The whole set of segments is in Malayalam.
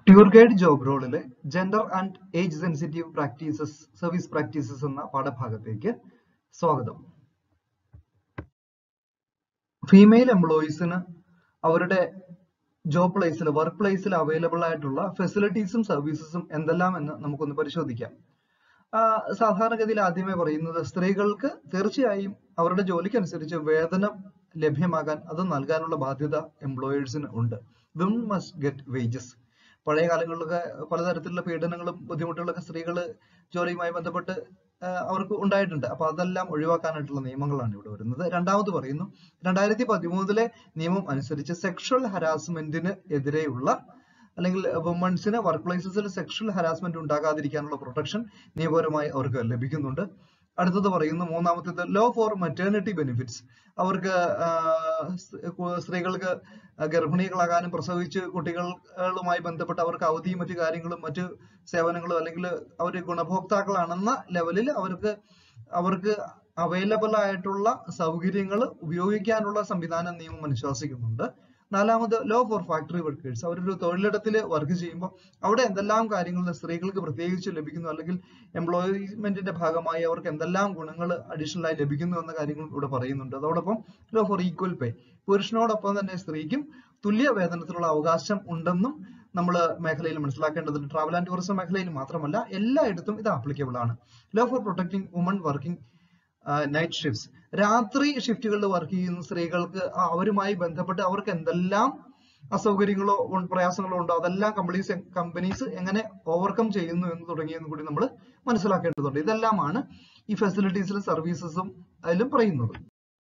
ടൂർ ഗൈഡ് ജോബ് റോളിലെ gender and age sensitive practices service practices എന്ന പാഠഭാഗത്തേക്ക് സ്വാഗതം ഫീമെയിൽ എംപ്ലോയീസിന് അവരുടെ ജോബ് പ്ലേസിൽ വർക്ക് പ്ലേസിൽ അവൈലബിൾ ആയിട്ടുള്ള ഫെസിലിറ്റീസും സർവീസസും എന്തെല്ലാം എന്ന് നമുക്കൊന്ന് പരിശോധിക്കാം ആ, സാധാരണഗതിയിൽ ആദ്യമേ പറയുന്നത് സ്ത്രീകൾക്ക് തീർച്ചയായും അവരുടെ ജോലിക്കനുസരിച്ച് വേതനം ലഭ്യമാകാൻ അത് നൽകാനുള്ള ബാധ്യത എംപ്ലോയേഴ്സിന് ഉണ്ട് വിമൻ മസ്റ്റ് ഗെറ്റ് വേജസ് പഴയ കാലങ്ങളിലൊക്കെ പലതരത്തിലുള്ള പീഡനങ്ങളും ബുദ്ധിമുട്ടുകളൊക്കെ സ്ത്രീകൾ ജോലിയുമായി ബന്ധപ്പെട്ട് ആ, അവർക്ക് ഉണ്ടായിട്ടുണ്ട് അപ്പൊ അതെല്ലാം ഒഴിവാക്കാനായിട്ടുള്ള നിയമങ്ങളാണ് ഇവിടെ വരുന്നത് രണ്ടാമത് പറയുന്നു രണ്ടായിരത്തി പതിമൂന്നിലെ നിയമം അനുസരിച്ച് സെക്ഷൽ ഹരാസ്മെന്റിന് എതിരെയുള്ള അല്ലെങ്കിൽ വുമൺസിന് വർക്ക് പ്ലേസസിൽ സെക്ഷൽ ഹരാസ്മെന്റ് ഉണ്ടാകാതിരിക്കാനുള്ള പ്രൊട്ടക്ഷൻ നിയമപരമായി അവർക്ക് ലഭിക്കുന്നുണ്ട് അടുത്തത് പറയുന്നു മൂന്നാമത്തേത് ലോ ഫോർ മെറ്റേണിറ്റി ബെനിഫിറ്റ്സ് അവർക്ക് ആ, സ്- കു- സ്ത്രീകൾക്ക് ഗർഭിണികളാകാനും പ്രസവിച്ച് കുട്ടികളുമായി ബന്ധപ്പെട്ട് അവർക്ക് അവധിയും മറ്റു കാര്യങ്ങളും മറ്റു സേവനങ്ങളും അല്ലെങ്കിൽ അവർ ഗുണഭോക്താക്കളാണെന്ന ലെവലിൽ അവർക്ക് അവർക്ക് അവൈലബിൾ ആയിട്ടുള്ള സൗകര്യങ്ങൾ ഉപയോഗിക്കാനുള്ള സംവിധാനം നിയമം അനുശാസിക്കുന്നുണ്ട് നാലാമത് ലോ ഫോർ ഫാക്ടറി വർക്കേഴ്സ് അവരൊരു തൊഴിലിടത്തിൽ വർക്ക് ചെയ്യുമ്പോൾ അവിടെ എന്തെല്ലാം കാര്യങ്ങൾ സ്ത്രീകൾക്ക് പ്രത്യേകിച്ച് ലഭിക്കുന്നു അല്ലെങ്കിൽ എംപ്ലോയ്മെന്റിന്റെ ഭാഗമായി അവർക്ക് എന്തെല്ലാം ഗുണങ്ങൾ അഡീഷണൽ ആയി ലഭിക്കുന്നു എന്ന കാര്യങ്ങൾ ഇവിടെ പറയുന്നുണ്ട് അതോടൊപ്പം ലോ ഫോർ ഈക്വൽ പേ പുരുഷനോടൊപ്പം തന്നെ സ്ത്രീക്കും തുല്യ വേതനത്തിലുള്ള അവകാശം ഉണ്ടെന്നും നമ്മൾ മേഖലയിൽ മനസ്സിലാക്കേണ്ടതുണ്ട് ട്രാവൽ ആൻഡ് ടൂറിസം മേഖലയിൽ മാത്രമല്ല എല്ലായിടത്തും ഇത് ആപ്ലിക്കബിൾ ആണ് law for protecting woman working night shifts രാത്രി ഷിഫ്റ്റുകളിൽ വർക്ക് ചെയ്യുന്ന സ്ത്രീകൾക്ക് ആ അവരുമായി ബന്ധപ്പെട്ട് അവർക്ക് എന്തെല്ലാം അസൗകര്യങ്ങളോ ഉൺ- പ്രയാസങ്ങളോ ഉണ്ടോ അതെല്ലാം കമ്പനീസ് കമ്പനീസ് എങ്ങനെ ഓവർകം ചെയ്യുന്നു എന്ന് തുടങ്ങിയെന്ന് കൂടി നമ്മൾ മനസ്സിലാക്കേണ്ടതുണ്ട് ഇതെല്ലാമാണ് ഈ ഫെസിലിറ്റീസിലും സർവീസസും അതിലും പറയുന്നത്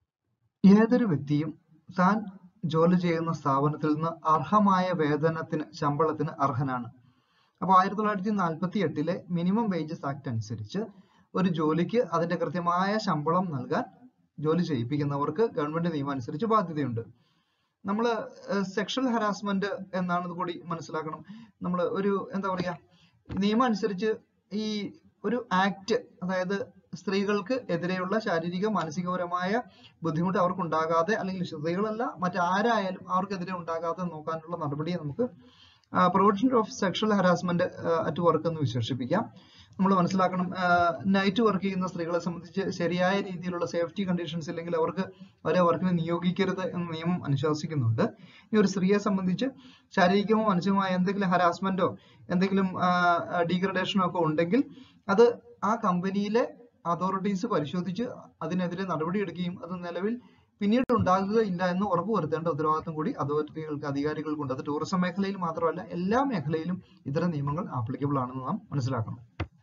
ഏതൊരു വ്യക്തിയും താൻ ജോലി ചെയ്യുന്ന സ്ഥാപനത്തിൽ നിന്ന് അർഹമായ വേതനത്തിന് ശമ്പളത്തിന് അർഹനാണ് അപ്പൊ ആയിരത്തി തൊള്ളായിരത്തി നാൽപ്പത്തി എട്ടിലെ മിനിമം വേജസ് ആക്ട് അനുസരിച്ച് ഒരു ജോലിക്ക് അതിന്റെ കൃത്യമായ ശമ്പളം നൽകാൻ ജോലി ചെയ്യിപ്പിക്കുന്നവർക്ക് ഗവൺമെന്റ് നിയമം അനുസരിച്ച് ബാധ്യതയുണ്ട് നമ്മൾ സെക്ഷൽ ഹരാസ്മെന്റ് എന്നാണ് ഇത് കൂടി മനസ്സിലാക്കണം നമ്മൾ ഒരു എന്താ പറയാ നിയമം അനുസരിച്ച് ഈ ഒരു ആക്ട് അതായത് സ്ത്രീകൾക്ക് എതിരെയുള്ള ശാരീരിക മാനസികപരമായ ബുദ്ധിമുട്ട് അവർക്ക് ഉണ്ടാകാതെ അല്ലെങ്കിൽ സ്ത്രീകളല്ല മറ്റാരായാലും അവർക്കെതിരെ ഉണ്ടാകാതെ നോക്കാനുള്ള നടപടിയെ നമുക്ക് provision of sexual harassment at work എന്ന് വിശേഷിപ്പിക്കാം നമ്മൾ മനസ്സിലാക്കണം നൈറ്റ് വർക്ക് ചെയ്യുന്ന സ്ത്രീകളെ സംബന്ധിച്ച് ശരിയായ രീതിയിലുള്ള സേഫ്റ്റി കണ്ടീഷൻസ് ഇല്ലെങ്കിൽ അവർക്ക് അവരെ വർക്കിന് നിയോഗിക്കരുത് എന്ന നിയമം അനുശാസിക്കുന്നുണ്ട് ഈ ഒരു സ്ത്രീയെ സംബന്ധിച്ച് ശാരീരികമോ മാനസികമായ എന്തെങ്കിലും ഹരാസ്മെന്റോ എന്തെങ്കിലും ഡീഗ്രഡേഷനോ ഒക്കെ ഉണ്ടെങ്കിൽ അത് ആ കമ്പനിയിലെ അതോറിറ്റീസ് പരിശോധിച്ച് അതിനെതിരെ നടപടിയെടുക്കുകയും അത് നിലവിൽ പിന്നീട് ഉണ്ടാകുകയില്ല എന്ന് ഉറപ്പുവരുത്തേണ്ട ഉത്തരവാദിത്വം കൂടി അതോറിറ്റികൾക്ക് അധികാരികൾക്കുണ്ട് അത് ടൂറിസം മേഖലയിൽ മാത്രമല്ല എല്ലാ മേഖലയിലും ഇത്തരം നിയമങ്ങൾ ആപ്ലിക്കബിൾ ആണെന്ന് നാം മനസ്സിലാക്കണം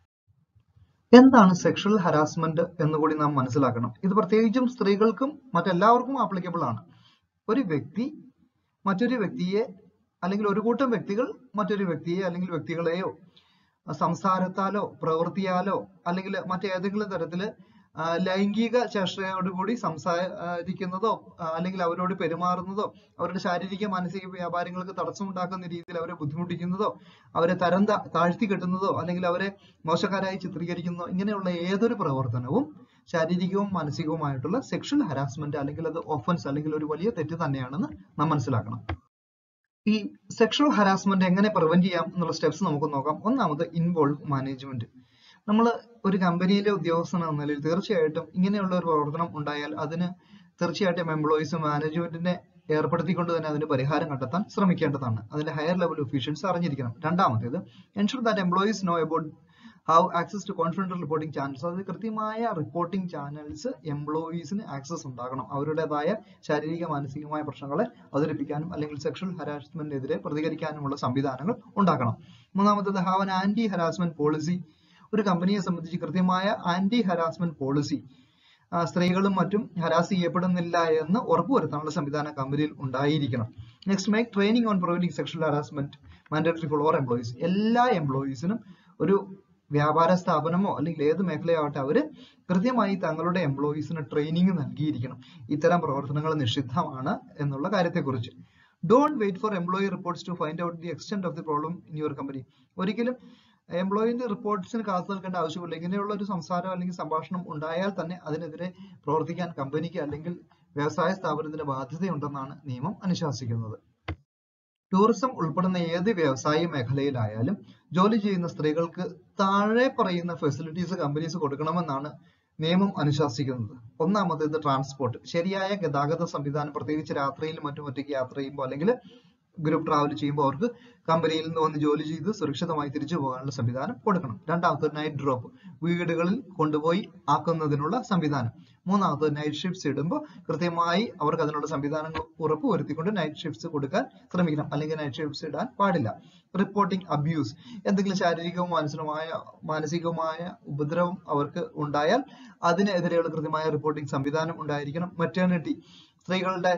എന്താണ് സെക്ഷൽ ഹരാസ്മെന്റ് എന്ന് കൂടി നാം മനസ്സിലാക്കണം ഇത് പ്രത്യേകിച്ചും സ്ത്രീകൾക്കും മറ്റെല്ലാവർക്കും ആപ്ലിക്കബിൾ ആണ് ഒരു വ്യക്തി മറ്റൊരു വ്യക്തിയെ അല്ലെങ്കിൽ ഒരു കൂട്ടം വ്യക്തികൾ മറ്റൊരു വ്യക്തിയെ അല്ലെങ്കിൽ വ്യക്തികളെയോ സംസാരത്താലോ പ്രവൃത്തിയാലോ അല്ലെങ്കിൽ മറ്റേതെങ്കിലും തരത്തില് ആ, ലൈംഗിക ചേഷ്ടയോടുകൂടി സംസാരിക്കുന്നതോ ആ, അല്ലെങ്കിൽ അവരോട് പെരുമാറുന്നതോ അവരുടെ ശാരീരിക മാനസിക വ്യാപാരങ്ങൾക്ക് തടസ്സമുണ്ടാക്കുന്ന രീതിയിൽ അവരെ ബുദ്ധിമുട്ടിക്കുന്നതോ അവരെ തരം താ- താഴ്ത്തി കെട്ടുന്നതോ അല്ലെങ്കിൽ അവരെ മോശക്കാരായി ചിത്രീകരിക്കുന്നതോ ഇങ്ങനെയുള്ള ഏതൊരു പ്രവർത്തനവും ശാരീരികവും മാനസികവുമായിട്ടുള്ള സെക്ഷൽ ഹരാസ്മെന്റ് അല്ലെങ്കിൽ അത് ഒഫൻസ് അല്ലെങ്കിൽ ഒരു വലിയ തെറ്റ് തന്നെയാണെന്ന് നാം മനസ്സിലാക്കണം ഈ സെക്ഷൽ ഹരാസ്മെന്റ് എങ്ങനെ പ്രിവെന്റ് ചെയ്യാം എന്നുള്ള സ്റ്റെപ്സ് നമുക്ക് നോക്കാം ഒന്നാമത് ഇൻവോൾവ് മാനേജ്മെന്റ് നമ്മൾ ഒരു കമ്പനിയിലെ ഉദ്യോഗസ്ഥൻ എന്ന നിലയിൽ തീർച്ചയായിട്ടും ഇങ്ങനെയുള്ള ഒരു പ്രവർത്തനം ഉണ്ടായാൽ അതിന് തീർച്ചയായിട്ടും എംപ്ലോയീസ് മാനേജ്മെന്റിനെ ഏർപ്പെടുത്തിക്കൊണ്ട് തന്നെ അതിന് പരിഹാരം കണ്ടെത്താൻ ശ്രമിക്കേണ്ടതാണ് അതിന്റെ ഹയർ ലെവൽ ഒഫീഷ്യൽസ് അറിഞ്ഞിരിക്കണം രണ്ടാമത്തേത് ensure that employees know about how access to confidential reporting channels അത് കൃത്യമായ റിപ്പോർട്ടിംഗ് ചാനൽസ് എംപ്ലോയീസിന് ആക്സസ് ഉണ്ടാകണം അവരുടേതായ ശാരീരിക മാനസികമായ പ്രശ്നങ്ങളെ അവതരിപ്പിക്കാനും അല്ലെങ്കിൽ സെക്ഷൽ ഹരാസ്മെന്റിനെതിരെ പ്രതികരിക്കാനുമുള്ള സംവിധാനങ്ങൾ ഉണ്ടാക്കണം മൂന്നാമത്തേത് have an anti harassment policy ഒരു കമ്പനിയെ സംബന്ധിച്ച് കൃത്യമായ ആന്റി ഹരാസ്മെന്റ് പോളിസി സ്ത്രീകളും മറ്റും ഹരാസ് ചെയ്യപ്പെടുന്നില്ല എന്ന് ഉറപ്പുവരുത്താനുള്ള സംവിധാനം കമ്പനിയിൽ ഉണ്ടായിരിക്കണം next make training on providing sexual harassment mandatory for or employees എല്ലാ എംപ്ലോയീസിനും ഒരു വ്യാപാര സ്ഥാപനമോ അല്ലെങ്കിൽ ഏത് മേഖലയാവട്ടെ അവര് കൃത്യമായി തങ്ങളുടെ എംപ്ലോയീസിന് ട്രെയിനിങ് നൽകിയിരിക്കണം ഇത്തരം പ്രവർത്തനങ്ങൾ നിഷിദ്ധമാണ് എന്നുള്ള കാര്യത്തെക്കുറിച്ച് don't wait for employee reports to find out the extent of the problem in your company ഒരിക്കലും എംപ്ലോയിന്റെ റിപ്പോർട്ട്സിന് കാത്തു നിൽക്കേണ്ട ആവശ്യമില്ല ഇങ്ങനെയുള്ള ഒരു സംസാരം അല്ലെങ്കിൽ സംഭാഷണം ഉണ്ടായാൽ തന്നെ അതിനെതിരെ പ്രവർത്തിക്കാൻ കമ്പനിക്ക് അല്ലെങ്കിൽ വ്യവസായ സ്ഥാപനത്തിന് ബാധ്യതയുണ്ടെന്നാണ് നിയമം അനുശാസിക്കുന്നത് ടൂറിസം ഉൾപ്പെടുന്ന ഏത് വ്യവസായ മേഖലയിലായാലും ജോലി ചെയ്യുന്ന സ്ത്രീകൾക്ക് താഴെ പറയുന്ന ഫെസിലിറ്റീസ് കമ്പനീസ് കൊടുക്കണമെന്നാണ് നിയമം അനുശാസിക്കുന്നത് ഒന്നാമത്തേത് ട്രാൻസ്പോർട്ട് ശരിയായ ഗതാഗത സംവിധാനം പ്രത്യേകിച്ച് രാത്രിയിലും മറ്റും ഒറ്റയ്ക്ക് യാത്ര ചെയ്യുമ്പോൾ അല്ലെങ്കിൽ ഗ്രൂപ്പ് ട്രാവൽ ചെയ്യുമ്പോൾ അവർക്ക് കമ്പനിയിൽ നിന്ന് വന്ന് ജോലി ചെയ്ത് സുരക്ഷിതമായി തിരിച്ചു പോകാനുള്ള സംവിധാനം കൊടുക്കണം രണ്ടാമത്തത് നൈറ്റ് ഡ്രോപ്പ് വീടുകളിൽ കൊണ്ടുപോയി ആക്കുന്നതിനുള്ള സംവിധാനം മൂന്നാമത്തത് നൈറ്റ് ഷിഫ്റ്റ്സ് ഇടുമ്പോൾ കൃത്യമായി അവർക്ക് അതിനുള്ള സംവിധാനങ്ങൾ ഉറപ്പുവരുത്തിക്കൊണ്ട് നൈറ്റ് ഷിഫ്റ്റ്സ് കൊടുക്കാൻ ശ്രമിക്കണം അല്ലെങ്കിൽ നൈറ്റ് ഷിഫ്റ്റ്സ് ഇടാൻ പാടില്ല റിപ്പോർട്ടിംഗ് അബ്യൂസ് എന്തെങ്കിലും ശാരീരികവും മാനസികവുമായ മാനസികവുമായ ഉപദ്രവം അവർക്ക് ഉണ്ടായാൽ അതിനെതിരെയുള്ള കൃത്യമായ റിപ്പോർട്ടിംഗ് സംവിധാനം ഉണ്ടായിരിക്കണം മെറ്റേണിറ്റി സ്ത്രീകളുടെ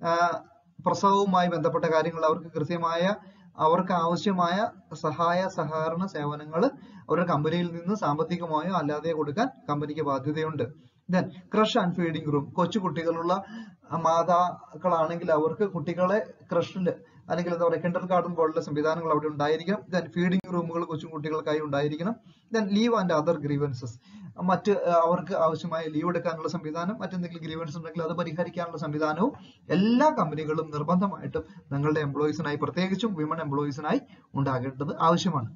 പ്രസവവുമായി ബന്ധപ്പെട്ട കാര്യങ്ങൾ അവർക്ക് കൃത്യമായ അവർക്ക് ആവശ്യമായ സഹായ സഹകരണ സേവനങ്ങൾ അവരുടെ കമ്പനിയിൽ നിന്ന് സാമ്പത്തികമായോ അല്ലാതെയോ കൊടുക്കാൻ കമ്പനിക്ക് ബാധ്യതയുണ്ട് then creche and feeding room കൊച്ചു കുട്ടികളുള്ള മാതാക്കളാണെങ്കിൽ അവർക്ക് കുട്ടികളെ ക്രഷിൽ അല്ലെങ്കിൽ എന്താ പറയുക കിൻഡർ ഗാർഡൻ പോലുള്ള സംവിധാനങ്ങൾ അവിടെ ഉണ്ടായിരിക്കണം ദെൻ ഫീഡിംഗ് റൂമുകൾ കൊച്ചു കുട്ടികൾക്കായി ഉണ്ടായിരിക്കണം then leave and other grievances മറ്റ് അവർക്ക് ആവശ്യമായ ലീവ് എടുക്കാനുള്ള സംവിധാനം മറ്റെന്തെങ്കിലും ഗ്രീവൻസ് ഉണ്ടെങ്കിൽ അത് പരിഹരിക്കാനുള്ള സംവിധാനവും എല്ലാ കമ്പനികളും നിർബന്ധമായിട്ടും നിങ്ങളുടെ എംപ്ലോയീസിനായി പ്രത്യേകിച്ചും വിമൺ എംപ്ലോയീസിനായി ഉണ്ടാകേണ്ടത് ആവശ്യമാണ്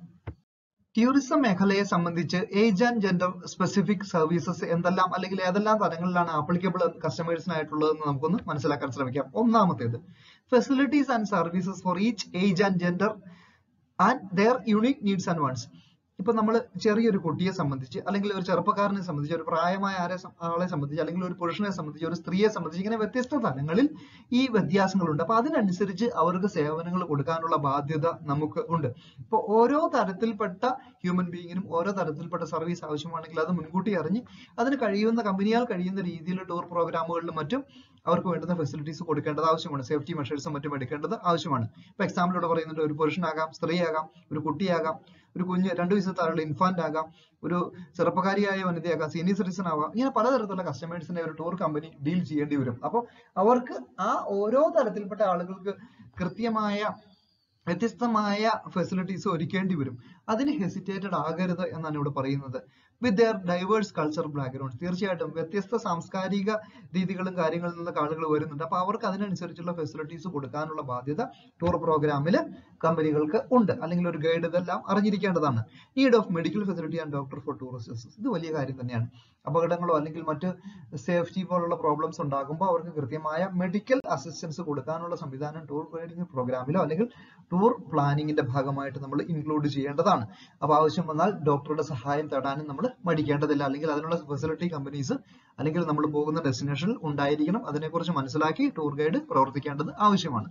ടൂറിസം മേഖലയെ സംബന്ധിച്ച് age and gender specific services എന്തെല്ലാം അല്ലെങ്കിൽ ഏതെല്ലാം തരങ്ങളിലാണ് ആപ്ലിക്കബിൾ കസ്റ്റമേഴ്സിനായിട്ടുള്ളതെന്ന് നമുക്കൊന്ന് മനസ്സിലാക്കാൻ ശ്രമിക്കാം ഒന്നാമത്തേത് facilities and services for each age and gender and their unique needs and wants ഇപ്പൊ നമ്മൾ ചെറിയൊരു കുട്ടിയെ സംബന്ധിച്ച് അല്ലെങ്കിൽ ഒരു ചെറുപ്പക്കാരനെ സംബന്ധിച്ച് ഒരു പ്രായമായ ആരെ സം- ആളെ സംബന്ധിച്ച് അല്ലെങ്കിൽ ഒരു പുരുഷനെ സംബന്ധിച്ച് ഒരു സ്ത്രീയെ സംബന്ധിച്ച് ഇങ്ങനെ വ്യത്യസ്ത തലങ്ങളിൽ ഈ വ്യത്യാസങ്ങളുണ്ട് അപ്പൊ അതിനനുസരിച്ച് അവർക്ക് സേവനങ്ങൾ കൊടുക്കാനുള്ള ബാധ്യത നമുക്ക് ഉണ്ട് ഇപ്പൊ ഓരോ തരത്തിൽപ്പെട്ട ഹ്യൂമൻ ബീയിങ്ങിനും ഓരോ തരത്തിൽപ്പെട്ട സർവീസ് ആവശ്യമാണെങ്കിൽ അത് മുൻകൂട്ടി അറിഞ്ഞ് അതിന് കഴിയുന്ന കമ്പനിയാൽ കഴിയുന്ന രീതിയിൽ ടൂർ പ്രോഗ്രാമുകളിലും മറ്റും അവർക്ക് വേണ്ടുന്ന ഫെസിലിറ്റീസ് കൊടുക്കേണ്ടത് ആവശ്യമാണ് സേഫ്റ്റി മെഷേഴ്സും മറ്റും എടുക്കേണ്ടത് ആവശ്യമാണ് ഇപ്പൊ എക്സാമ്പിൾ ഇവിടെ പറയുന്നുണ്ട് ഒരു പുരുഷനാകാം സ്ത്രീയാകാം ഒരു കുട്ടിയാകാം ഒരു കുഞ്ഞ് രണ്ടു വയസ്സിൽ താഴെയുള്ള ഇൻഫാന്റ് ആകാം ഒരു ചെറുപ്പക്കാരിയായ വനിതയാകാം സീനിയർ സിറ്റിസൺ ആവാം ഇങ്ങനെ പലതരത്തിലുള്ള കസ്റ്റമേഴ്സിനെ ഒരു ടൂർ കമ്പനി ഡീൽ ചെയ്യേണ്ടി വരും അപ്പോൾ അവർക്ക് ആ ഓരോ തരത്തിൽപ്പെട്ട ആളുകൾക്ക് കൃത്യമായ വ്യത്യസ്തമായ ഫെസിലിറ്റീസ് ഒരുക്കേണ്ടി വരും അതിന് ഹെസിറ്റേറ്റഡ് ആകരുത് എന്നാണ് ഇവിടെ പറയുന്നത് with their diverse culture background തീർച്ചയായിട്ടും വ്യത്യസ്ത സാംസ്കാരിക രീതികളും കാര്യങ്ങളിൽ നിന്നൊക്കെ ആളുകൾ വരുന്നുണ്ട് അപ്പൊ അവർക്ക് അതിനനുസരിച്ചുള്ള ഫെസിലിറ്റീസ് കൊടുക്കാനുള്ള ബാധ്യത ടൂർ പ്രോഗ്രാമിൽ കമ്പനികൾക്ക് ഉണ്ട് അല്ലെങ്കിൽ ഒരു ഗൈഡ് ഇതെല്ലാം അറിഞ്ഞിരിക്കേണ്ടതാണ് need of medical facility and doctor for tourist ഇത് വലിയ കാര്യം തന്നെയാണ് അപകടങ്ങളോ അല്ലെങ്കിൽ മറ്റ് സേഫ്റ്റി പോലുള്ള പ്രോബ്ലംസ് ഉണ്ടാകുമ്പോൾ അവർക്ക് കൃത്യമായ മെഡിക്കൽ അസിസ്റ്റൻസ് കൊടുക്കാനുള്ള സംവിധാനം ടൂർ ഗൈഡിംഗ് പ്രോഗ്രാമിലോ അല്ലെങ്കിൽ ടൂർ പ്ലാനിങ്ങിന്റെ ഭാഗമായിട്ട് നമ്മൾ ഇൻക്ലൂഡ് ചെയ്യേണ്ടതാണ് അപ്പൊ ആവശ്യം വന്നാൽ ഡോക്ടറുടെ സഹായം തേടാനും നമ്മൾ മടിക്കേണ്ടതില്ല അല്ലെങ്കിൽ അതിനുള്ള ഫെസിലിറ്റി കമ്പനീസ് അല്ലെങ്കിൽ നമ്മൾ പോകുന്ന ഡെസ്റ്റിനേഷനിൽ ഉണ്ടായിരിക്കണം അതിനെക്കുറിച്ച് മനസ്സിലാക്കി ടൂർ ഗൈഡ് പ്രവർത്തിക്കേണ്ടത് ആവശ്യമാണ്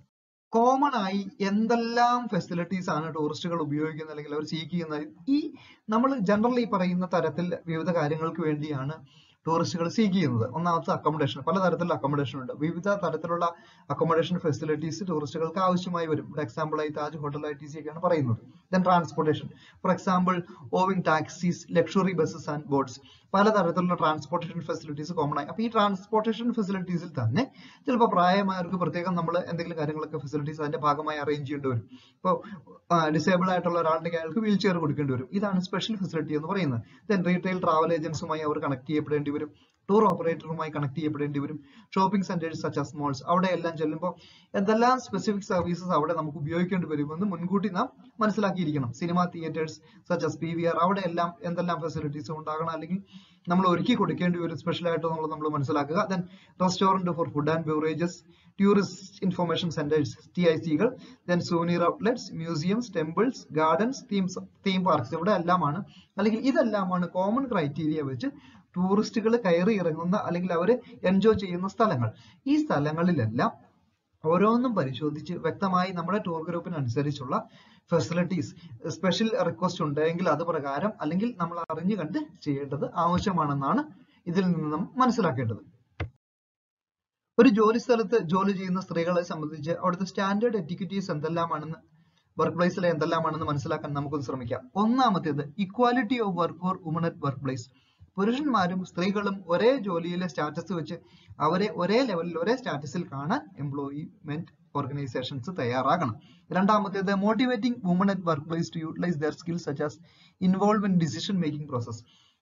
കോമൺ ആയി എന്തെല്ലാം ഫെസിലിറ്റീസ് ആണ് ടൂറിസ്റ്റുകൾ ഉപയോഗിക്കുന്നത് അല്ലെങ്കിൽ അവർ സീക്ക് ചെയ്യുന്നത് ഈ നമ്മൾ ജനറലി പറയുന്ന തരത്തിൽ വിവിധ കാര്യങ്ങൾക്ക് വേണ്ടിയാണ് ടൂറിസ്റ്റുകൾ സീക്ക് ചെയ്യുന്നത് ഒന്നാമത്തെ അക്കോമഡേഷൻ പലതരത്തിലുള്ള അക്കോമഡേഷൻ ഉണ്ട് വിവിധ തരത്തിലുള്ള അക്കോമഡേഷൻ ഫെസിലിറ്റീസ് ടൂറിസ്റ്റുകൾക്ക് ആവശ്യമായി വരും ഇവിടെ എക്സാമ്പിൾ ആയി Taj hotel I T C ഒക്കെയാണ് പറയുന്നത് then transportation for example owing taxis luxury buses and boats പലതരത്തിലുള്ള ട്രാൻസ്പോർട്ടേഷൻ ഫെസിലിറ്റീസ് കോമൺ ആയി അപ്പൊ ഈ ട്രാൻസ്പോർട്ടേഷൻ ഫെസിലിറ്റീസിൽ തന്നെ ചിലപ്പോൾ പ്രായമായവർക്ക് പ്രത്യേകം നമ്മൾ എന്തെങ്കിലും കാര്യങ്ങളൊക്കെ ഫെസിലിറ്റീസ് അതിന്റെ ഭാഗമായി അറേഞ്ച് ചെയ്യേണ്ടി വരും ഇപ്പോൾ ഡിസേബിൾ ആയിട്ടുള്ള ഒരാളുണ്ടെങ്കിൽ അയാൾക്ക് വീൽ ചെയർ കൊടുക്കേണ്ടി വരും ഇതാണ് സ്പെഷ്യൽ ഫെസിലിറ്റി എന്ന് പറയുന്നത് ദെൻ റീറ്റെയിൽ ട്രാവൽ ഏജൻസുമായി അവർ കണക്ട് ചെയ്യപ്പെടേണ്ടി വരും ടൂർ ഓപ്പറേറ്ററുമായി കണക്ട് ചെയ്യപ്പെടേണ്ടി വരും shopping centres such as malls അവിടെ എല്ലാം ചെല്ലുമ്പോൾ എന്തെല്ലാം സ്പെസിഫിക് സർവീസസ് അവിടെ നമുക്ക് ഉപയോഗിക്കേണ്ടി വരുമെന്ന് മുൻകൂട്ടി നാം മനസ്സിലാക്കിയിരിക്കണം cinema theatres such as P V R അവിടെ എല്ലാം എന്തെല്ലാം ഫെസിലിറ്റീസ് ഉണ്ടാകണം അല്ലെങ്കിൽ നമ്മൾ ഒരുക്കി കൊടുക്കേണ്ടി വരും സ്പെഷ്യൽ ആയിട്ട് എന്നുള്ളത് നമ്മൾ മനസ്സിലാക്കുക then restaurant for food and beverages tourist information centres T I സികൾ then souvenir outlets museums temples gardens themes theme parks ഇവിടെ എല്ലാമാണ് അല്ലെങ്കിൽ ഇതെല്ലാമാണ് കോമൺ ക്രൈറ്റീരിയ വെച്ച് ടൂറിസ്റ്റുകൾ കയറി ഇറങ്ങുന്ന അല്ലെങ്കിൽ അവർ എൻജോയ് ചെയ്യുന്ന സ്ഥലങ്ങൾ ഈ സ്ഥലങ്ങളിലെല്ലാം ഓരോന്നും പരിശോധിച്ച് വ്യക്തമായി നമ്മുടെ ടൂർ ഗ്രൂപ്പിനനുസരിച്ചുള്ള ഫെസിലിറ്റീസ് സ്പെഷ്യൽ റിക്വസ്റ്റ് ഉണ്ടെങ്കിൽ അത് പ്രകാരം അല്ലെങ്കിൽ നമ്മൾ അറിഞ്ഞു കണ്ട് ചെയ്യേണ്ടത് ആവശ്യമാണെന്നാണ് ഇതിൽ നിന്ന് നാം മനസ്സിലാക്കേണ്ടത് ഒരു ജോലി സ്ഥലത്ത് ജോലി ചെയ്യുന്ന സ്ത്രീകളെ സംബന്ധിച്ച് അവിടുത്തെ സ്റ്റാൻഡേർഡ് എറ്റിക്വിറ്റീസ് എന്തെല്ലാമാണെന്ന് വർക്ക് പ്ലേസിലെ എന്തെല്ലാമാണെന്ന് മനസ്സിലാക്കാൻ നമുക്കൊന്ന് ശ്രമിക്കാം ഒന്നാമത്തേത് equality of work for woman at work place പുരുഷന്മാരും സ്ത്രീകളും ഒരേ ജോലിയിലെ സ്റ്റാറ്റസ് വെച്ച് അവരെ ഒരേ ലെവലിൽ ഒരേ സ്റ്റാറ്റസിൽ കാണാൻ എംപ്ലോയ്മെന്റ് ഓർഗനൈസേഷൻസ് തയ്യാറാകണം രണ്ടാമത്തേത് motivating woman at work place to utilise their skills such as involve in decision making process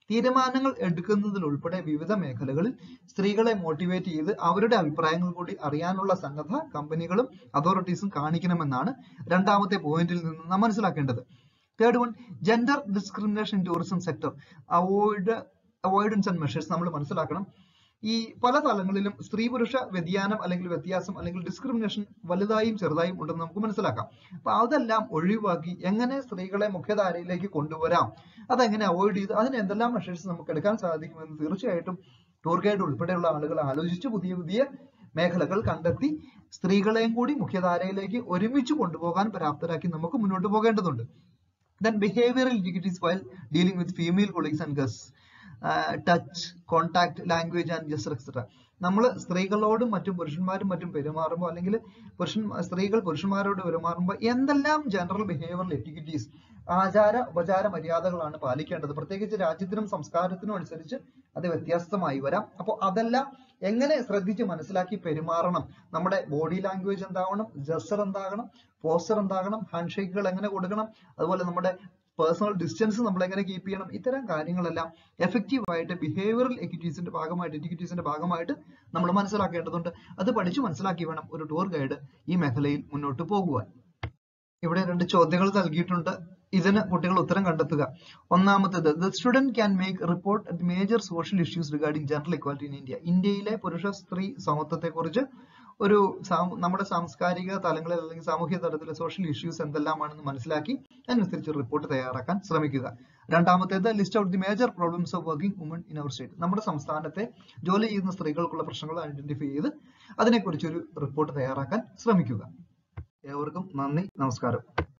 തീരുമാനങ്ങൾ എടുക്കുന്നതിൽ ഉൾപ്പെടെ വിവിധ മേഖലകളിൽ സ്ത്രീകളെ മോട്ടിവേറ്റ് ചെയ്ത് അവരുടെ അഭിപ്രായങ്ങൾ കൂടി അറിയാനുള്ള സന്നദ്ധ കമ്പനികളും അതോറിറ്റീസും കാണിക്കണമെന്നാണ് രണ്ടാമത്തെ പോയിന്റിൽ നിന്ന് നാം മനസ്സിലാക്കേണ്ടത് third one gender discrimination in tourism sector avoid avoidance and measures നമ്മൾ മനസ്സിലാക്കണം ഈ പല തലങ്ങളിലും സ്ത്രീ പുരുഷ വ്യതിയാനം അല്ലെങ്കിൽ വ്യത്യാസം അല്ലെങ്കിൽ ഡിസ്ക്രിമിനേഷൻ വലുതായും ചെറുതായും ഉണ്ടെന്ന് നമുക്ക് മനസ്സിലാക്കാം അപ്പൊ അതെല്ലാം ഒഴിവാക്കി എങ്ങനെ സ്ത്രീകളെ മുഖ്യധാരയിലേക്ക് കൊണ്ടുവരാം അതെങ്ങനെ അവോയ്ഡ് ചെയ്ത് അതിന് എന്തെല്ലാം മെഷേഴ്സ് നമുക്ക് എടുക്കാൻ സാധിക്കുമെന്ന് തീർച്ചയായിട്ടും ടൂർ ഗൈഡ് ഉൾപ്പെടെയുള്ള ആളുകൾ ആലോചിച്ച് പുതിയ പുതിയ മേഖലകൾ കണ്ടെത്തി സ്ത്രീകളെയും കൂടി മുഖ്യധാരയിലേക്ക് ഒരുമിച്ച് കൊണ്ടുപോകാൻ പ്രാപ്തരാക്കി നമുക്ക് മുന്നോട്ട് പോകേണ്ടതുണ്ട് then behavioral difficulties while dealing with female colleagues and guests uh, touch contact language and gesture etc നമ്മൾ സ്ത്രീകളോടും മറ്റും പുരുഷന്മാരും മറ്റും പെരുമാറുമ്പോൾ അല്ലെങ്കിൽ പുരുഷൻ സ്ത്രീകൾ പുരുഷന്മാരോട് പെരുമാറുമ്പോൾ എന്തെല്ലാം ജനറൽ ബിഹേവിയറൽ എറ്റിക്വിറ്റീസ് ആചാര ഉപചാര മര്യാദകളാണ് പാലിക്കേണ്ടത് പ്രത്യേകിച്ച് രാജ്യത്തിനും സംസ്കാരത്തിനും അനുസരിച്ച് അത് വ്യത്യസ്തമായി വരാം അപ്പോൾ അതെല്ലാം എങ്ങനെ ശ്രദ്ധിച്ച് മനസ്സിലാക്കി പെരുമാറണം നമ്മുടെ ബോഡി ലാംഗ്വേജ് എന്താവണം ജസ്റ്റർ എന്താകണം പോസ്റ്റർ എന്താകണം ഹാൻഡ് ഷേക്കുകൾ എങ്ങനെ കൊടുക്കണം അതുപോലെ നമ്മുടെ പേഴ്സണൽ ഡിസ്റ്റൻസ് നമ്മൾ എങ്ങനെ കീപ്പ് ചെയ്യണം ഇത്തരം കാര്യങ്ങളെല്ലാം എഫക്റ്റീവ് ആയിട്ട് ബിഹേവിയറൽ എക്യൂറ്റീസിന്റെ ഭാഗമായിട്ട് എറ്റിക്യൂറ്റീസിന്റെ ഭാഗമായിട്ട് നമ്മൾ മനസ്സിലാക്കേണ്ടതുണ്ട് അത് പഠിച്ചു മനസ്സിലാക്കി വേണം ഒരു ടൂർ ഗൈഡ് ഈ മേഖലയിൽ മുന്നോട്ട് പോകുവാൻ ഇവിടെ രണ്ട് ചോദ്യങ്ങൾ നൽകിയിട്ടുണ്ട് ഇതിന് കുട്ടികൾ ഉത്തരം കണ്ടെത്തുക ഒന്നാമത്തേത് the student can make report at major social issues regarding gender equality in India ഇന്ത്യയിലെ പുരുഷ സ്ത്രീ സമത്വത്തെ കുറിച്ച് ഒരു സാമൂ- നമ്മുടെ സാംസ്കാരിക തലങ്ങളിൽ അല്ലെങ്കിൽ സാമൂഹ്യ തലത്തിലെ സോഷ്യൽ ഇഷ്യൂസ് എന്തെല്ലാമാണെന്ന് മനസ്സിലാക്കി അതിനനുസരിച്ച് റിപ്പോർട്ട് തയ്യാറാക്കാൻ ശ്രമിക്കുക രണ്ടാമത്തേത് list out the major problems of working woman in our state നമ്മുടെ സംസ്ഥാനത്തെ ജോലി ചെയ്യുന്ന സ്ത്രീകൾക്കുള്ള പ്രശ്നങ്ങൾ ഐഡന്റിഫൈ ചെയ്ത് അതിനെക്കുറിച്ച് ഒരു റിപ്പോർട്ട് തയ്യാറാക്കാൻ ശ്രമിക്കുക ഏവർക്കും നന്ദി നമസ്കാരം